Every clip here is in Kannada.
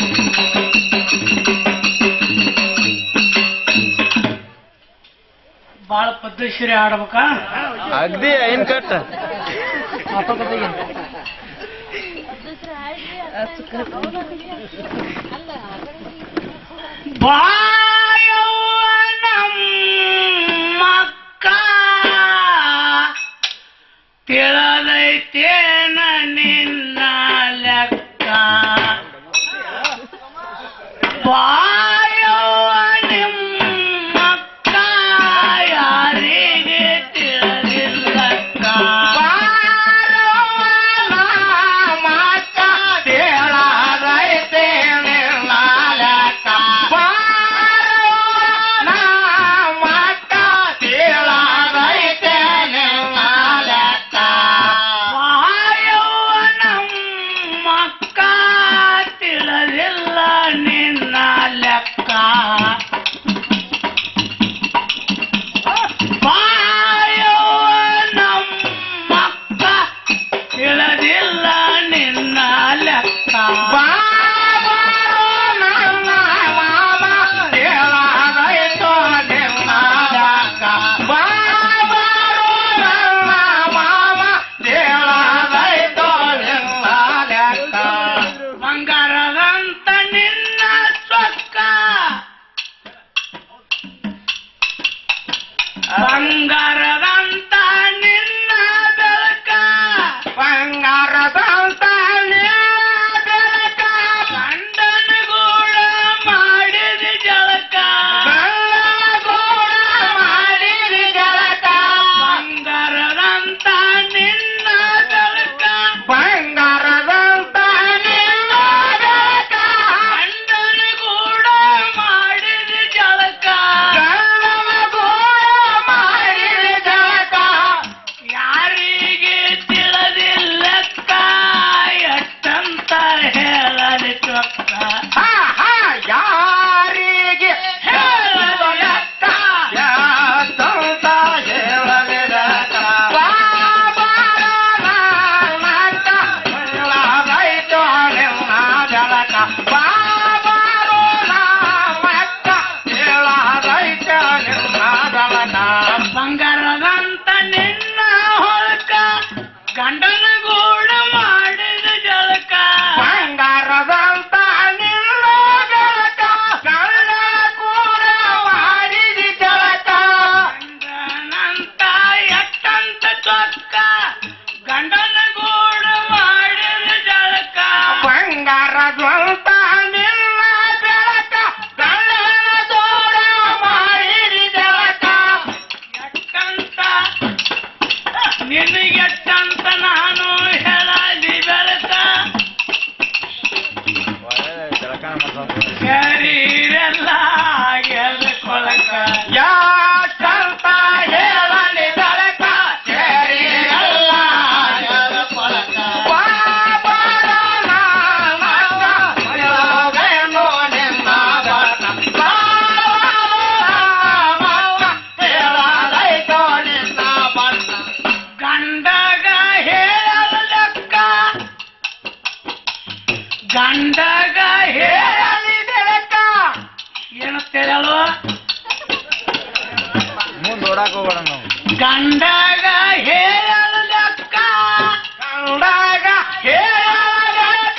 ಬಾಳ ಪದ್ಧತಿರಿ ಆಡ್ಬೇಕಾ ಅಗ್ದಿ ಏನ್ ಕಟ್ ಬಾಯವ್ವ ನಮ್ಮಕ್ಕ ತಿಳದೈತೇನ ನಿನ್ನ ಲೆಕ್ಕ ಬಾಯವ್ವ ನಿಮ್ಮಕ್ಕ ಯಾರಿಗೆ ತಿಳಿದಿಲ್ಲಕ್ಕ ಮಾತ ತೇಳಾರೈತೆ ನಿನ್ನಾಲಕ ಮಾತ ತೇಳಾರೈತೆ ನಿನ್ನಾಲಕ ಬಾಯವ್ವ ನಮ್ಮಕ್ಕ ತಿಳಿದಿಲ್ಲ ನಿನ್ನ ಲೆಕ್ಕ ಬಾಯವ್ವ ನಮ್ಮಕ್ಕ ತಿಳಿದಿಲ್ಲ ನಿನ್ನ ಲೆಕ್ಕ ಬಾಬಾರೋ ನನ್ನ ಮಾಮ ತೇಳಾರೈತೋ ನಿನ್ನಾಲಕ ಬಾಬಾರೋ ನನ್ನ ಮಾಮ ತೇಳಾರೈತೋ ನಿನ್ನಾಲಕ ಬಂಗಾರದಂತ ನಿನ್ನ ಸೊಕ್ಕ ಬಂಗಾರದಂತ ನಿನ್ನ ಬೆಳಕ ಬಂಗಾರದಂತ ಬೆಳಕ ಗಂಡನಗೂಡ ಮಾಡಿದ ಜಳಕ ಬೆಳಗೋಡ ಮಾಡಿದ ಜಳಕ ಬಂಗಾರದಂತ ನಿನ್ನ ಬೆಳಕ ಬಂಗಾರದಂತ ನಿನ್ನ ಬೆಳಕ ಗಂಡನಗೂಡ ಮಾಡಿದ ಜಳಕ ಬೆಳಗೋಡ ಮಾಡಿದ ಜಳಕ ಯಾರಿಗೆ ತಿಳಿದಿಲ್ಲಕ್ಕ ಎಷ್ಟಂತ ಹೇಳಲಿ ಚೊಕ್ಕ ಹಾ ಹಾ ಯಾರಿಗೆ ಹೇಳಲಕ್ಕ ಯಾತಂತ ಹೇಳಲಿರಕ ಬಾಬಾರ ನಾನಕ್ಕ ಹೇಳದೈತೋ ನಿನ್ನ ಜಲಕ ಬಾಬಾರೋ ನಾಮಕ್ಕ ಹೇಳದೈತೋ ನಿನ್ನ ಜಲಕ ಬಂಗಾರದಂತ ನಿನ್ನ ಹೊಳಕ ಗಂಡನ ಗೂಡ ಮಾಡಿದ ಜಳಕ ಬಂಗಾರದಂತ ನಿನ್ನ ಜಲಕ ಕಳ್ಳ ಕೂಡ ಮಾಡಿದ ಜಲಕ ಗಂಡನಂತ ಎಷ್ಟಂತ ಚೊಕ್ಕ ಗಂಡನ ಗೂಡ ಮಾಡಿದ ಜಳಕ ಬಂಗಾರದಂತ ನಿನ್ನ ಬೆಳಕ ಕಳ್ಳನ ತೋಡ ಮಾಡಿದ ಜಲಕ ಎಷ್ಟಂತ ನಿನಗೆಷ್ಟಂತ ನಾನು ಹೇಳಲಿ ಬೆಳಕ ಶರೀರೆಲ್ಲ ಗೆಲ್ಕೊಳಕ ಯಾಕಂತ ಹೇಳಲಿ ಬೆಳಕ ಸೇರಿ ಎಲ್ಲ ಎದಕೊಳಕ. ಬಾಬಾರ ನಾಮಕ್ಕ ಹೇಳೋದೇನೋ ನಿನ್ನ ಬರಕ. ಬಾಬಾರ ನಾಮಕ್ಕ ಹೇಳದೈತೋ ನಿನ್ನ ಬರಕ. ಗಂಡಗ ಹೇಳಲಕ್ಕ ಗಂಡಗ ಹೇಳಲಿ ಬೆಳಕ ಏನು ಹೇಳಲು ಮುಂದ್ ಓಡಾಕ್ ಹೋಗೋಣ ನಾವು ಗಂಡಗ ಹೇಳಲಕ್ಕ ಕಂಡಾಗ ಹೇಳಕ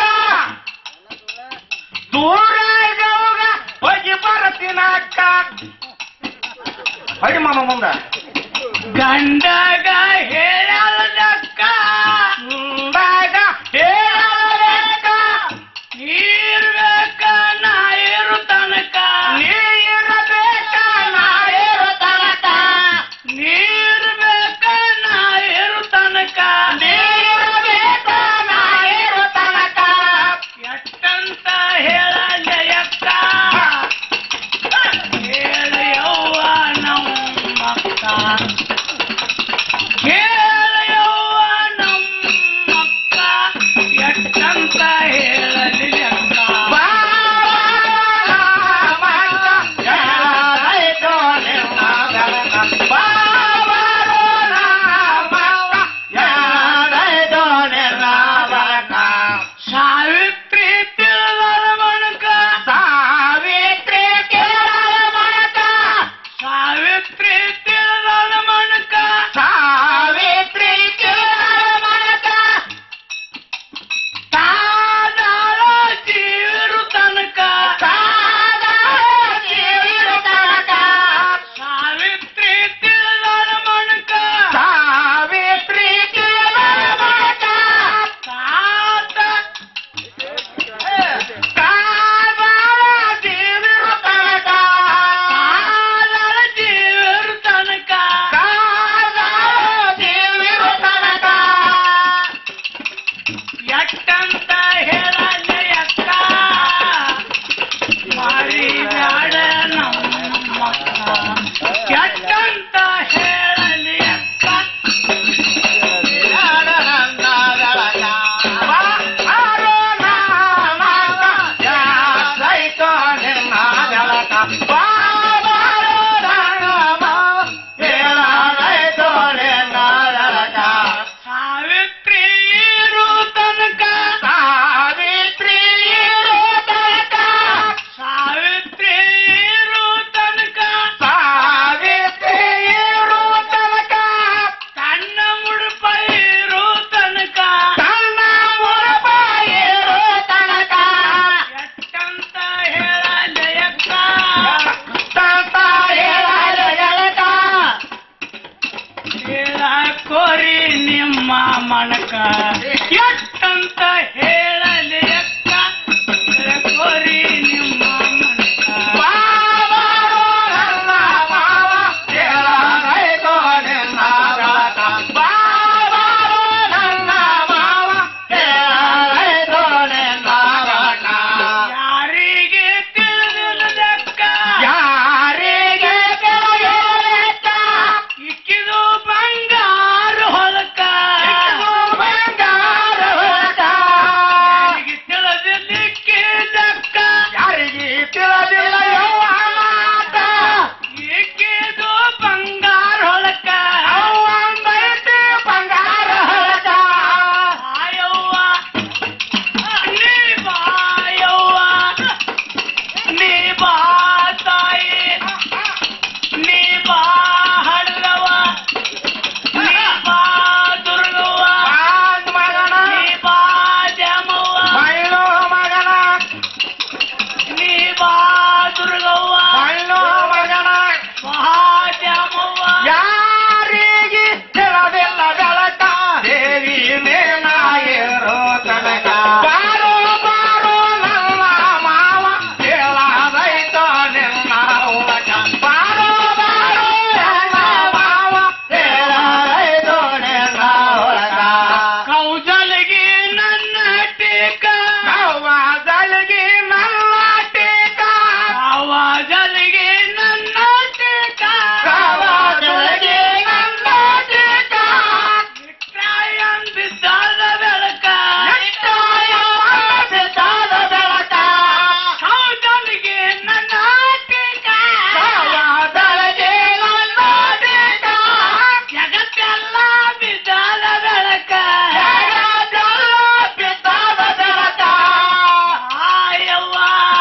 ದೂರಾಗ ಹೋಗಿ ಬರ್ತೀನಕ್ಕ ಹೊಡಿ ಮಾಮ ಮುಂದ ಗಂಡಗ ಹೇಳಲಕ್ಕ ಕಂಡಾಗ ಹೇಳಕ ನೀರ್ ಬೇಕ ನಾ ಇರು ತನಕ ನೀರಬೇಕ ನಾಯಿರು ತನಕ ನೀರ್ ಬೇಕ ನಾ ಇರು ತನಕ ನೀರಬೇಕ ನಾಯಿರು ತನಕ ಎಷ್ಟಂತ ಹೇಳಲೆಯಕ್ಕ ಹೇಳಿ ಅವ್ವ ನಮ್ಮಕ್ಕ ಹೇಳ ಹೊಲಕ ಬಾಬಾರೋ ನನ್ನ ಮಾವ ಹೇಳಾಯ್ತು ನಿನ್ನ ಬೆಳಕ ಸಾವಿತ್ರಿ ಇರು ತನಕ ಸಾವಿತ್ರಿ ಇರೋ ತನಕ ಸಾವಿತ್ರಿ ಇರು ತನಕ ಸಾವಿತ್ರಿ ಇರೋ ತನಕ ತನ್ನ ಮುಡುಪ ಇರು ತನಕ ತನ್ನ ಮುರಪ ಇರೋ ತನಕ ಎಷ್ಟಂತ ಹೇಳಲೆಯಕ್ಕ ತಂತ ಹೇಳಲ ಎಳಕ ಹೇಳ ಕೋರಿ ನಿಮ್ಮ ಮನಕ ಎಷ್ಟಂತ ಹೇಳಲೆಯಕ್ಕ ಹೇಳ ಕೋರಿ ನಿಮ್ಮ ಮನಕ ಬಾಬಾರೋ ನನ್ನ ಮಾವ ಹೇಳಾಯ್ತು ನಿನ್ನ ಬೆಳಕ ಬಾಬಾರೋ ನನ್ನ ಮಾವ ಹೇಳಾಯ್ತು ನಿನ್ನ ಬೆಳಕ ಯಾರಿಗೆ ತಿಳಿದಿಲ್ಲದಕ್ಕ ಯಾರಿಗೆ ತಿಳಿಯೋಲೆಕ್ಕ ಇಕ್ಕಿದು ಬಂಗಾರ ಹೊಲಕ ಇದು ಬಂಗಾರ ಹೊಲಕ. ಯಾರಿಗೆ ತಿಳಿದಿದ್ದಕ್ಕ ಯಾರಿಗೆ ತಿಳಿದಿಲ್ಲ ಯವ್ವ ಮಾತ ಇಕ್ಕಿದು ಬಂಗಾರ ಹೊಲಕ ಅವ್ವಂದೈತಿ ಬಂಗಾರ ಹೊಲಕ ಆಯವ್ವ ನೀ ಬಾಯವ್ವ ನೀ ಬಾ ತಾಯಿ ನೀ ಬಾ ಹಳ್ಳವ ನೀ ಬಾ ದುರ್ಗವ್ವ ಬಾಂದ್ ಮಗನ ನೀ ಬಾ ದ್ಯಾಮವ್ವ ಬೈಲು ಮಗನ ನೀ ಬಾ ದುರ್ಗವ್ವ ಬೈಲು ಮಗನ ಬಾ ದ್ಯಾಮವ್ವ ಯಾರಿಗೆ ತಿಳಿದಿಲ್ಲ ಬೆಳಕ ದೇವಿ ನೇನಾಯಿರೋ ತನಕ ಬಾರೋ ಬಾರೋ ನನ್ನ ಮಾವ ಹೇಳಾದೈತೋ ನಿನ್ನ ಉಲಕ ಬಾರೋ ಬಾರೋ ನನ್ನ ಮಾವ ಹೇಳಾದೈತೋ ನಿನ್ನ ಉಲಕ ಕೌಜಲಗಿ ನನ್ನ ಟೀಕ ಕವ್ವಾದಲ್ಗಿ ನನ್ನ ಟೀಕ ಕೌಜಲಗಿ ನನ್ನ ಟೀಕ ಕವ್ವಾದಲ್ಗಿ ನನ್ನ ಟೀಕ ನಿಟ್ಟಾಯಂದಿದ್ದಾದ ಬೆಳಕ ನಿಟ್ಟಾಯ ಬಿದ್ದಾದ ಬೆಳಕ ಕೌಜಲಗಿ ನನ್ನ ಟೀಕ ಕವ್ವಾದಲ್ಗಿ ನನ್ನ ಟೀಕ ಜಗತ್ತೆಲ್ಲ ಬಿದ್ದಾದ ಬೆಳಕ ಜಗತ್ತೆಲ್ಲ ಬಿದ್ದಾದ ಬೆಳಕ ಆಯವ್ವ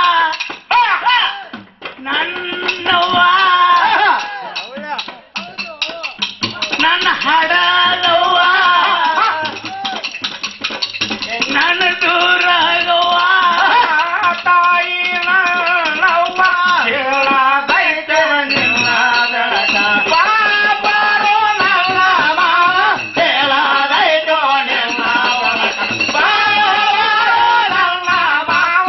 ನನ್ನವ್ವ ನನ್ನ ಹಡಲವ್ವ ನನ್ನ ದೂರಗವ್ವ ತಾಯಿ ನನ್ನವ್ವ ಹೇಳದೈತೆ ನಿನ್ನ ಬೆಳಕ ಬಾಬಾರೋ ನನ್ನ ಮಾವ ಹೇಳದೈತೋ ನಿನ್ನ ಬೆಳಕ ಬಾಬಾರೋ ನನ್ನ ಮಾವ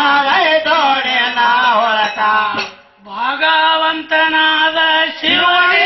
ಹೇಳದೈತೋ ನಿನ್ನ ಹೊಳಕ ಭಗವಂತನಾದ ಶಿವನೇ